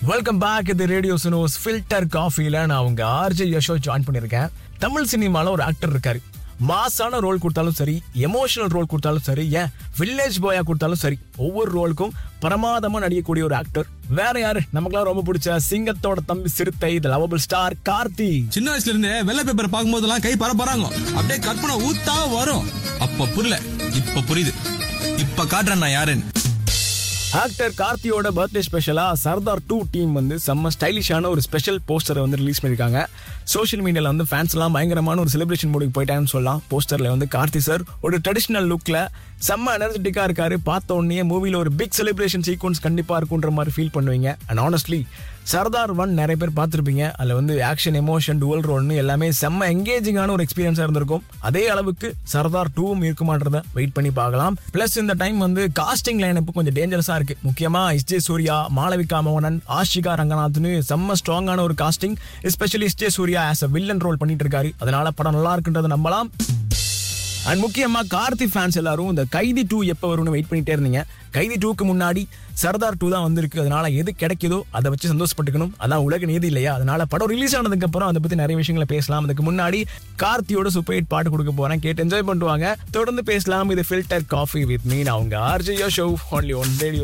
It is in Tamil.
வெல்கம் பேக் இது ரேடியோ சுனோஸ் ஃபில்டர் காஃபில நான் உங்க ஆர்ஜே யஷோ ஜாயின் பண்ணியிருக்கேன் தமிழ் சினிமால ஒரு ஆக்டர் இருக்காரு மாசான ரோல் கொடுத்தாலும் சரி எமோஷனல் ரோல் கொடுத்தாலும் சரி ஏன் வில்லேஜ் பாயா கொடுத்தாலும் சரி ஒவ்வொரு ரோலுக்கும் பிரமாதமா நடிக்கக்கூடிய ஒரு ஆக்டர் வேற யாரு நமக்கெல்லாம் ரொம்ப பிடிச்ச சிங்கத்தோட தம்பி சிறுத்தை த லவபிள் ஸ்டார் கார்த்தி சின்ன வயசுல இருந்தே வெள்ளை பேப்பர் பார்க்கும் போதெல்லாம் கை பரப்பறாங்க அப்படியே கற்பனை ஊத்தா வரும் அப்ப புரியல இப்ப புரியுது இப்ப காட்டுறேன் நான் யாருன்னு ஆக்டர் கார்த்தியோட பர்த்டே ஸ்பெஷலா சர்தார் டூ டீம் வந்து செம்ம ஸ்டைலிஷான ஒரு ஸ்பெஷல் போஸ்டரை வந்து ரிலீஸ் பண்ணிருக்காங்க சோஷியல் மீடியால வந்து ஃபேன்ஸ் எல்லாம் பயங்கரமான ஒரு செலிப்ரேஷன் மூடுக்கு போயிட்டாங்கன்னு சொல்லலாம் போஸ்டர்ல வந்து கார்த்தி சார் ஒரு ட்ரெடிஷனல் லுக்ல செம்ம எனர்ஜெட்டிக்கா இருக்காரு பார்த்த உடனே மூவில ஒரு பிக் செலிப்ரேஷன் சீக்வன்ஸ் கண்டிப்பா இருக்குன்ற மாதிரி ஃபீல் பண்ணுவீங்க அண்ட் ஆனஸ்ட்லி சர்தார் ஒன் நிறைய பேர் பார்த்துருப்பீங்க அதில் வந்து ஆக்ஷன் எமோஷன் டுவல் ரோல்னு எல்லாமே செம்ம எங்கேஜிங்கான ஒரு எக்ஸ்பீரியன்ஸாக இருந்திருக்கும் அதே அளவுக்கு சர்தார் டூவும் இருக்குமான்றத வெயிட் பண்ணி பார்க்கலாம் ப்ளஸ் இந்த டைம் வந்து காஸ்டிங் லைனப் கொஞ்சம் டேஞ்சரஸாக இருக்கு முக்கியமாக எஸ் ஜே சூர்யா மாளவிகா மோகனன் ஆஷிகா ரங்கநாத்னு செம்ம ஸ்ட்ராங்கான ஒரு casting especially S J Suriya as a villain role பண்ணிட்டு இருக்காரு அதனால படம் நல்லா இருக்குன்றதை நம்பலாம் அண்ட் முக்கியமா கார்த்தி ஃபேன்ஸ் எல்லாரும் இந்த கைதி டூ எப்போ வரும்னு வெயிட் பண்ணிட்டே இருந்தீங்க கைதி டூக்கு முன்னாடி சர்தார் டூ தான் வந்திருக்கு அதனால எது கிடைக்குதோ அதை வச்சு சந்தோஷப்பட்டுக்கணும் அதான் உலக நீதி இல்லையா அதனால படம் ரிலீஸ் ஆனதுக்கு அப்புறம் அதை பத்தி நிறைய விஷயங்களை பேசலாம் அதுக்கு முன்னாடி கார்த்தியோட சூப்பர் ஹிட் பாட்டு கொடுக்க போறேன் கேட்டு என்ஜாய் பண்ணுவாங்க தொடர்ந்து பேசலாம் இது ஃபில்டர் காஃபி வித் மீன் அவங்க ஆர்ஜியோ ஷோ ஒன்லி ஒன் ரேடியோ